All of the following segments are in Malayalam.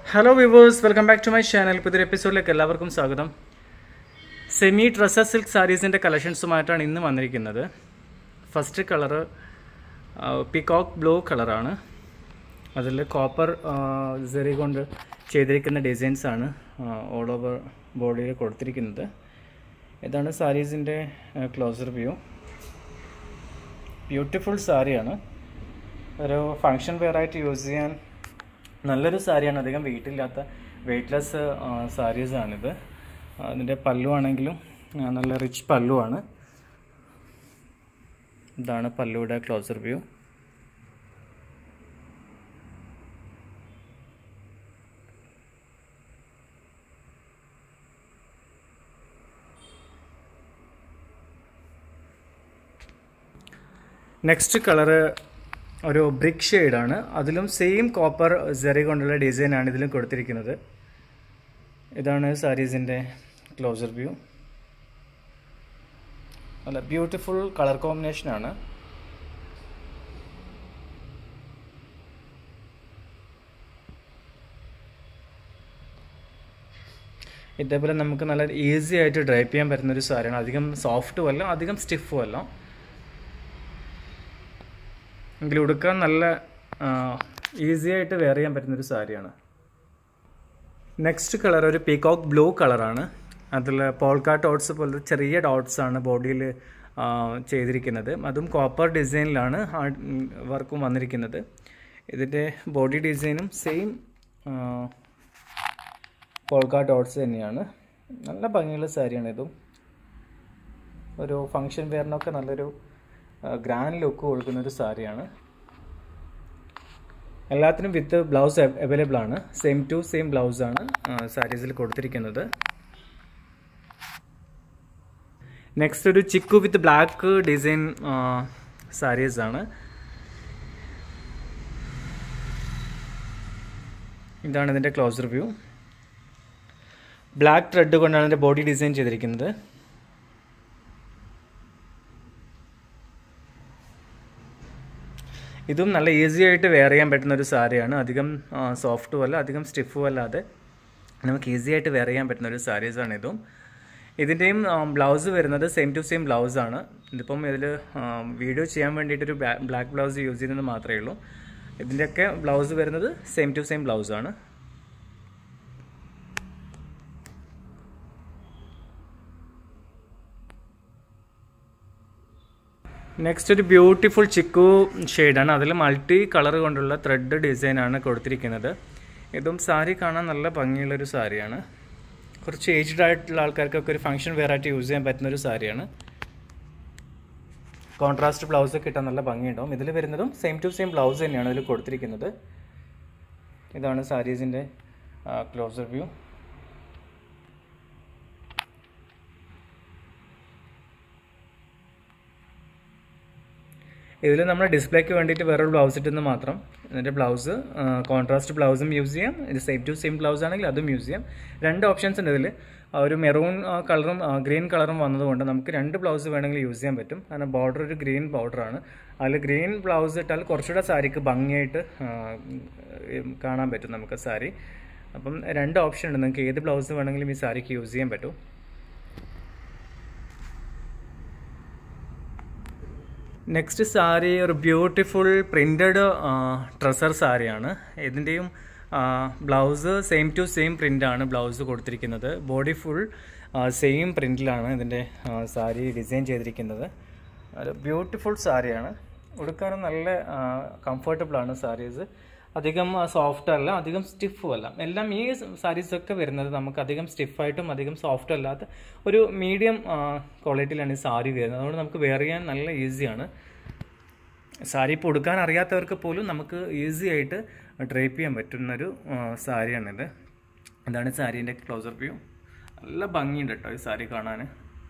hello viewers welcome back to my channel പുതിയൊരു എപ്പിസോഡിലേക്ക് എല്ലാവർക്കും സ്വാഗതം സെമി ഡ്രസ്സർ സിൽക്ക് സാരീസിൻ്റെ കളക്ഷൻസുമായിട്ടാണ് ഇന്ന് വന്നിരിക്കുന്നത് ഫസ്റ്റ് കളറ് പിക്കോക്ക് ബ്ലൂ കളറാണ് അതിൽ കോപ്പർ സെറി കൊണ്ട് ചെയ്തിരിക്കുന്ന ഡിസൈൻസ് ആണ് ഓൾ ഓവർ ബോഡിയിൽ കൊടുത്തിരിക്കുന്നത് ഇതാണ് സാരീസിൻ്റെ ക്ലോസർ വ്യൂ ബ്യൂട്ടിഫുൾ സാരിയാണ് ഒരു ഫങ്ഷൻ വെയറായിട്ട് യൂസ് ചെയ്യാൻ നല്ലൊരു സാരിയാണ് അധികം വെയിറ്റില്ലാത്ത വെയ്റ്റ്ലെസ് സാരീസാണിത് അതിൻ്റെ പല്ലു ആണെങ്കിലും ആ, നല്ല റിച്ച് പല്ലുവാണ് ഇതാണ് പല്ലുയുടെ ക്ലോസർ വ്യൂ നെക്സ്റ്റ് കളറ് ഒരു ബ്രിക്ക് ഷെയ്ഡാണ് അതിലും സെയിം കോപ്പർ സെറി കൊണ്ടുള്ള ഡിസൈനാണ് ഇതിലും കൊടുത്തിരിക്കുന്നത് ഇതാണ് സാരീസിൻ്റെ ക്ലോസർ വ്യൂ നല്ല ബ്യൂട്ടിഫുൾ കളർ കോമ്പിനേഷനാണ് ഇതേപോലെ നമുക്ക് നല്ല ഈസി ആയിട്ട് ഡ്രൈപ്പ് ചെയ്യാൻ പറ്റുന്ന ഒരു സാരിയാണ് അധികം സോഫ്റ്റും അല്ല അധികം സ്റ്റിഫും അല്ല എങ്കിലും ഉടുക്കാൻ നല്ല ഈസി ആയിട്ട് വെയർ ചെയ്യാൻ പറ്റുന്ന ഒരു സാരിയാണ് നെക്സ്റ്റ് കളർ ഒരു പീകോക്ക് ബ്ലൂ കളറാണ് അതിൽ പോൾക്കാ ഡോട്ട്സ് പോലത്തെ ചെറിയ ഡോട്ട്സ് ആണ് ബോഡിയിൽ ചെയ്തിരിക്കുന്നത് അതും കോപ്പർ ഡിസൈനിലാണ് വർക്കും വന്നിരിക്കുന്നത് ഇതിൻ്റെ ബോഡി ഡിസൈനും സെയിം പോൾക്കാ ഡോട്ട്സ് തന്നെയാണ് നല്ല ഭംഗിയുള്ള സാരിയാണ് ഇതും ഒരു ഫങ്ഷൻ വെയറിനൊക്കെ നല്ലൊരു ഗ്രാൻഡ് ലുക്ക് കൊടുക്കുന്ന ഒരു സാരിയാണ് എല്ലാത്തിനും വിത്ത് ബ്ലൗസ് അവൈലബിൾ ആണ് സെയിം ടു സെയിം ബ്ലൗസ് ആണ് സാരീസിൽ കൊടുത്തിരിക്കുന്നത് നെക്സ്റ്റ് ഒരു chikoo with black design saris ആണ് ഇതാണ് ഇതിൻ്റെ ക്ലോസർ വ്യൂ ബ്ലാക്ക് ത്രെഡ് കൊണ്ടാണ് ഇതിൻ്റെ ബോഡി ഡിസൈൻ ചെയ്തിരിക്കുന്നത് ഇതും നല്ല ഈസി ആയിട്ട് വെയർ ചെയ്യാൻ പറ്റുന്ന ഒരു സാരിയാണ് അധികം സോഫ്റ്റും അല്ല അധികം സ്റ്റിഫും അല്ലാതെ നമുക്ക് ഈസി ആയിട്ട് വെയർ ചെയ്യാൻ പറ്റുന്ന ഒരു സാരീസാണ് ഇതും ഇതിൻ്റെയും ബ്ലൗസ് വരുന്നത് സെയിം ടു സെയിം ബ്ലൗസ് ആണ് ഇതിപ്പം ഇതിൽ വീഡിയോ ചെയ്യാൻ വേണ്ടിയിട്ടൊരു ബ്ലാക്ക് ബ്ലൗസ് യൂസ് ചെയ്യുന്നത് മാത്രമേ ഉള്ളൂ ഇതിൻ്റെയൊക്കെ ബ്ലൗസ് വരുന്നത് സെയിം ടു സെയിം ബ്ലൗസ് ആണ് നെക്സ്റ്റ് ഒരു ബ്യൂട്ടിഫുൾ ചിക്കു ഷെയ്ഡാണ് അതിൽ മൾട്ടി കളർ കൊണ്ടുള്ള ത്രെഡ് ഡിസൈനാണ് കൊടുത്തിരിക്കുന്നത് ഇതും സാരി കാണാൻ നല്ല ഭംഗിയുള്ളൊരു സാരിയാണ് കുറച്ച് ഏജ്ഡ് ആയിട്ടുള്ള ആൾക്കാർക്കൊക്കെ ഒരു ഫംഗ്ഷൻ വെയർ ആയിട്ട് യൂസ് ചെയ്യാൻ പറ്റുന്ന ഒരു സാരിയാണ് കോൺട്രാസ്റ്റ് ബ്ലൗസ് ഒക്കെ ഇട്ടാൽ നല്ല ഭംഗിയുണ്ടാവും ഇതിൽ വരുന്നതും സെയിം ടു സെയിം ബ്ലൗസ് തന്നെയാണ് ഇതിൽ കൊടുത്തിരിക്കുന്നത് ഇതാണ് സാരീസിൻ്റെ ക്ലോസർ വ്യൂ ഇതിൽ നമ്മൾ ഡിസ്പ്ലേക്ക് വേണ്ടിയിട്ട് വേറൊരു ബ്ലൗസ് ഇട്ടെന്ന് മാത്രം ഇതിൻ്റെ ബ്ലൗസ് കോൺട്രാസ്റ്റ് ബ്ലൗസും യൂസ് ചെയ്യാം ഇത് സെയിം ടു സെയിം ബ്ലൗസ് ആണെങ്കിൽ അതും യൂസ് ചെയ്യാം രണ്ട് ഓപ്ഷൻസ് ഉണ്ട് ഇതിൽ ഒരു മെറൂൺ കളറും ഗ്രീൻ കളറും വന്നതുകൊണ്ട് നമുക്ക് രണ്ട് ബ്ലൗസ് വേണമെങ്കിൽ യൂസ് ചെയ്യാൻ പറ്റും കാരണം ബോർഡർ ഒരു ഗ്രീൻ ബോർഡറാണ് അതിൽ ഗ്രീൻ ബ്ലൗസ് ഇട്ടാൽ കുറച്ചുകൂടെ സാരിക്ക് ഭംഗിയായിട്ട് കാണാൻ പറ്റും നമുക്ക് സാരി അപ്പം രണ്ട് ഓപ്ഷൻ ഉണ്ട് നിങ്ങൾക്ക് ഏത് ബ്ലൗസ് വേണമെങ്കിലും ഈ സാരിക്ക് യൂസ് ചെയ്യാൻ പറ്റും നെക്സ്റ്റ് സാരി ഒരു ബ്യൂട്ടിഫുൾ പ്രിൻറ്റഡ് ട്രസർ സാരിയാണ് ഇതിൻ്റെയും ബ്ലൗസ് സെയിം ടു സെയിം പ്രിൻ്റാണ് ബ്ലൗസ് കൊടുത്തിരിക്കുന്നത് ബോഡി ഫുൾ സെയിം പ്രിൻറ്റിലാണ് ഇതിൻ്റെ സാരി ഡിസൈൻ ചെയ്തിരിക്കുന്നത് ഒരു ബ്യൂട്ടിഫുൾ സാരിയാണ് ഉടുക്കാനും നല്ല കംഫർട്ടബിളാണ് സാരീസ് അധികം സോഫ്റ്റ് അല്ല അധികം സ്റ്റിഫും അല്ല എല്ലാം ഈ സാരീസൊക്കെ വരുന്നത് നമുക്ക് അധികം സ്റ്റിഫായിട്ടും അധികം സോഫ്റ്റ് അല്ലാത്ത ഒരു മീഡിയം ക്വാളിറ്റിയിലാണ് ഈ സാരി വരുന്നത് അതുകൊണ്ട് നമുക്ക് വെയർ ചെയ്യാൻ നല്ല ഈസിയാണ് സാരി ഇപ്പോൾ ഉടുക്കാൻ അറിയാത്തവർക്ക് പോലും നമുക്ക് ഈസി ആയിട്ട് ഡ്രൈപ്പ് ചെയ്യാൻ പറ്റുന്നൊരു സാരിയാണിത് ഇതാണ് സാരീൻ്റെ ക്ലോസർ വ്യൂ നല്ല ഭംഗിയുണ്ട് കേട്ടോ ഈ സാരി കാണാൻ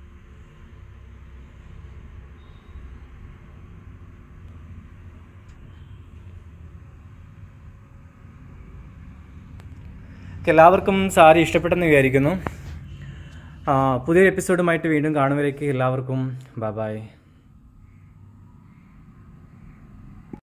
എല്ലാവർക്കും സാരി ഇഷ്ടപ്പെട്ടെന്ന് വിചാരിക്കുന്നു പുതിയ എപ്പിസോഡുമായിട്ട് വീണ്ടും കാണുമ്പോഴേക്ക് എല്ലാവർക്കും ബൈ ബൈ